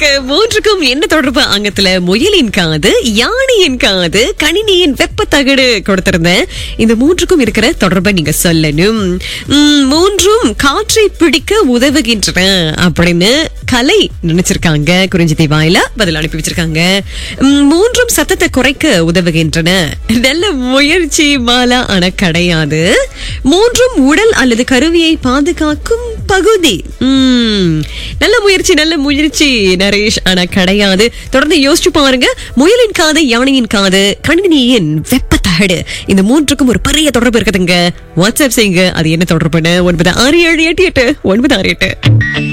மூன்றுக்கும் என்ன தொடர்பு அங்கத்துல முயலின் காது யானையின் காது கணினியின் வெப்ப தகடு கொடுத்திருந்தேன் இந்த மூன்றுக்கும் இருக்கிற தொடர்பை நீங்க சொல்லணும் உம், மூன்றும் காற்றை பிடிக்க உதவுகின்றன அப்படின்னு கலை நினைச்சிருக்காங்க குறிஞ்சி வாயில பதில் அனுப்பி வச்சிருக்காங்க உம், மூன்றும் சத்தத்தை குறைக்க உதவுகின்றன நல்ல முயற்சி மாலா ஆனா கிடையாது மூன்றும் உடல் அல்லது கருவியை பாதுகாக்கும் பகுதி உம், நல்ல முயற்சி நல்ல முயற்சி நரேஷ் ஆனா கிடையாது தொடர்ந்து யோசிச்சு பாருங்க முயலின் காது யானையின் காது கணினியின் வெப்ப தகடு இந்த மூன்றுக்கும் ஒரு பெரிய தொடர்பு இருக்குதுங்க வாட்ஸ்அப் செய்யுங்க அது என்ன தொடர்புன்னு ஒன்பது ஆறு ஏழு எட்டு எட்டு ஒன்பது ஆறு எட்டு